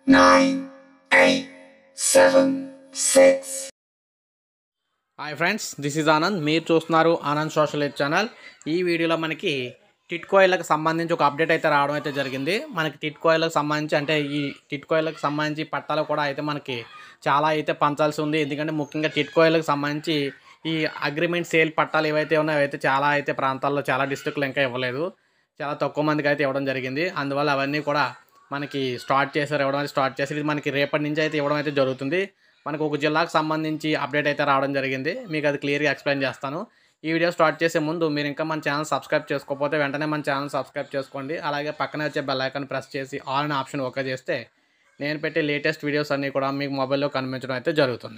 nine, eight, seven, six. Hi friends this is Anand మీరు చూస్తున్నారు Anand social aid channel ఈ వీడియోలో మనకి టిట్కోయిలకు సంబంధించి ఒక అప్డేట్ అయితే రావడం అయితే జరిగింది మనకి టిట్కోయిలకు సంబంధించి అంటే ఈ టిట్కోయిలకు సంబంధించి పట్టాలు కూడా అయితే మనకి చాలా అయితే పంచాల్సి ఉంది ఎందుకంటే ముఖ్యంగా టిట్కోయిలకు సంబంధించి ఈ అగ్రిమెంట్ సేల్ పట్టాలు ఏవైతే ఉన్నాయో అవైతే చాలా అయితే ప్రాంతాల్లో చాలా డిస్ట్రిక్ట్లు ఇంకా ఇవ్వలేదు చాలా తక్కువ మందికి అయితే ఇవ్వడం జరిగింది అందువల్ల అవన్నీ కూడా మనకి స్టార్ట్ చేశారు ఇవ్వడం అయితే స్టార్ట్ చేసి ఇది మనకి రేపటి నుంచి అయితే ఇవ్వడం అయితే జరుగుతుంది మనకు ఒక జిల్లాకు సంబంధించి అప్డేట్ అయితే రావడం జరిగింది మీకు అది క్లియర్గా ఎక్స్ప్లెయిన్ చేస్తాను ఈ వీడియో స్టార్ట్ చేసే ముందు మీరు ఇంకా మన ఛానల్ సబ్స్క్రైబ్ చేసుకోకపోతే వెంటనే మన ఛానల్ సబ్స్క్రైబ్ చేసుకోండి అలాగే పక్కనే వచ్చే బెల్ ఐకాన్ ప్రెస్ చేసి ఆల్ అనే ఆప్షన్ ఓకే చేస్తే నేను పెట్టే లేటెస్ట్ వీడియోస్ అన్నీ కూడా మీకు మొబైల్లో కనిపించడం అయితే జరుగుతుంది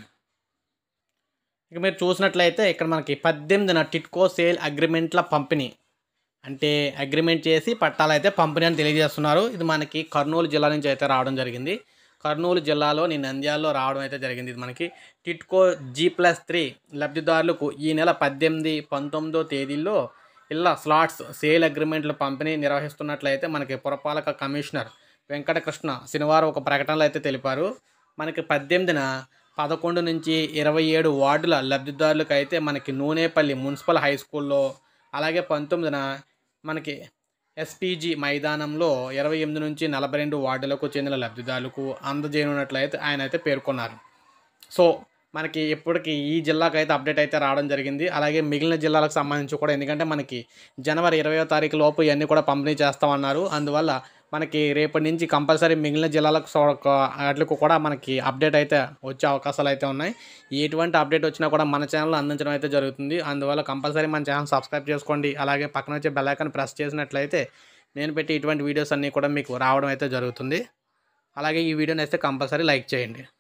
ఇక మీరు చూసినట్లయితే ఇక్కడ మనకి పద్దెనిమిదిన టిట్కో సేల్ అగ్రిమెంట్ల పంపిణీ అంటే అగ్రిమెంట్ చేసి పట్టాలైతే పంపిణీ అని తెలియజేస్తున్నారు ఇది మనకి కర్నూలు జిల్లా నుంచి అయితే రావడం జరిగింది కర్నూలు జిల్లాలోని నంద్యాలలో రావడం అయితే జరిగింది ఇది మనకి టిట్కో జీ ప్లస్ త్రీ లబ్ధిదారులకు ఈ నెల పద్దెనిమిది పంతొమ్మిదో తేదీల్లో ఇలా స్లాట్స్ సేల్ అగ్రిమెంట్ల పంపిణీ నిర్వహిస్తున్నట్లయితే మనకి పురపాలక కమిషనర్ వెంకటకృష్ణ శనివారం ఒక ప్రకటనలో అయితే తెలిపారు మనకి పద్దెనిమిదిన పదకొండు నుంచి ఇరవై ఏడు వార్డుల లబ్ధిదారులకు అయితే మనకి నూనెపల్లి మున్సిపల్ హై స్కూల్లో అలాగే పంతొమ్మిదిన మనకి ఎస్పీజీ మైదానంలో ఇరవై ఎనిమిది నుంచి నలభై రెండు వార్డులకు చెందిన లబ్ధిదారులకు అందజేయనున్నట్లయితే ఆయన అయితే పేర్కొన్నారు సో మనకి ఇప్పటికి ఈ జిల్లాకు అయితే అప్డేట్ అయితే రావడం జరిగింది అలాగే మిగిలిన జిల్లాలకు సంబంధించి కూడా ఎందుకంటే మనకి జనవరి ఇరవయో తారీఖు లోపు ఇవన్నీ కూడా పంపిణీ చేస్తామన్నారు అందువల్ల మనకి రేపటి నుంచి కంపల్సరీ మిగిలిన జిల్లాలకు సో- వాటికి కూడా మనకి అప్డేట్ అయితే వచ్చే అవకాశాలు అయితే ఉన్నాయి ఎటువంటి అప్డేట్ వచ్చినా కూడా మన ఛానల్లో అందించడం అయితే జరుగుతుంది అందువల్ల కంపల్సరీ మన ఛానల్ సబ్స్క్రైబ్ చేసుకోండి అలాగే పక్కన వచ్చే బెల్ ఐకాన్ ప్రెస్ చేసినట్లయితే నేను పెట్టి ఇటువంటి వీడియోస్ అన్నీ కూడా మీకు రావడం అయితే జరుగుతుంది అలాగే ఈ వీడియోని అయితే కంపల్సరీ లైక్ చేయండి